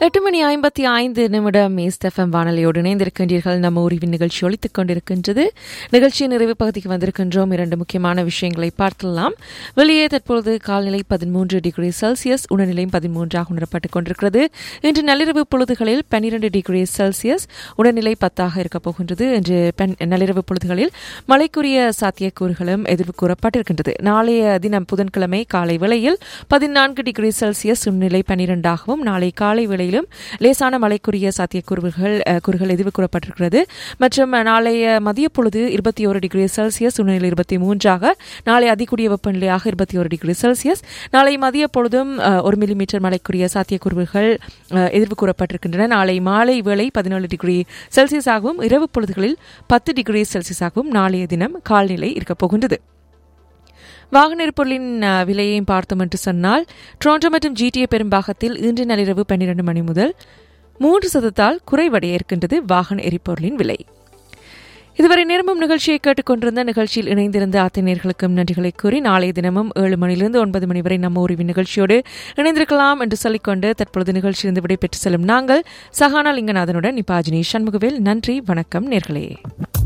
எட்டு மணி ஐம்பத்தி ஐந்து நிமிடம் மேஸ்தஃபம் வானொலியோடு இணைந்திருக்கின்றீர்கள் நம்ம உரிவின் நிகழ்ச்சி ஒழித்துக் கொண்டிருக்கின்றது நிகழ்ச்சியின் நிறைவு பகுதிக்கு வந்திருக்கின்றோம் இரண்டு முக்கியமான விஷயங்களை பார்க்கலாம் வெளியே தற்பொழுது கால்நிலை பதிமூன்று டிகிரி செல்சியஸ் உணர்நிலையும் பதிமூன்றாக உணரப்பட்டுக் கொண்டிருக்கிறது இன்று நள்ளிரவு பொழுதுகளில் பன்னிரண்டு டிகிரி செல்சியஸ் உணர்நிலை பத்தாக இருக்கப் போகின்றது இன்று பெண் நள்ளிரவு பொழுதுகளில் மழைக்குரிய சாத்தியக்கூறுகளும் எதிர்வு கூறப்பட்டிருக்கின்றது நாளைய தினம் புதன்கிழமை காலை வேளையில் பதினான்கு டிகிரி செல்சியஸ் உணர்நிலை பன்னிரண்டாகவும் நாளை காலை வேளையிலும் லேசான மழைக்குரிய சாத்தியக்கூறுகள் அஹ், கூறுகள் எதிர்வு கூறப்பட்டிருக்கிறது மற்றும் நாளைய மதிய பொழுது இருபத்தி ஒரு டிகிரி செல்சியஸ் உணர்நிலை இருபத்தி மூன்றாக நாளை அதிகூடிய வெப்பநிலையாக இருபத்தி ஒரு டிகிரி செல்சியஸ் நாளை மதிய பொழுதும் அஹ், ஒரு மில்லிமீட்டர் மழைக்குரிய சாத்தியக்கூறுகள் அஹ், எதிர்வு கூறப்பட்டிருக்கின்றன நாளை மாலை வேளை பதினேழு டிகிரி செல்சியஸாகவும் இரவு பொழுதுகளில் பத்து டிகிரி செல்சியஸாகவும் நாளைய தினம் கால்நிலை இருக்கப் போகின்றது வாகன எரிபொருளின் அஹ், விலையையும் பார்த்தோம் என்று சொன்னால் டொரண்டோ மற்றும் ஜிடிஏ பெரும்பாகத்தில் இன்று நள்ளிரவு பன்னிரண்டு மணி முதல் மூன்று சதத்தால் குறைவடைய இருக்கின்றது வாகன எரிபொருளின் விலை இதுவரை நேரமும் நிகழ்ச்சியை கேட்டுக்கொண்டிருந்த நிகழ்ச்சியில் இணைந்திருந்த அத்தனையர்களுக்கும் நன்றிகளை கூறி நாளைய தினமும் ஏழு மணியிலிருந்து ஒன்பது மணி வரை நம்ம உரிவின் நிகழ்ச்சியோடு இணைந்திருக்கலாம் என்று சொல்லிக்கொண்டு தற்பொழுது நிகழ்ச்சியிலிருந்து விடைபெற்று செல்லும் நாங்கள் சஹானா லிங்கநாதனுடன் நிபாஜினி சண்முகவேல் நன்றி வணக்கம் நேர்களே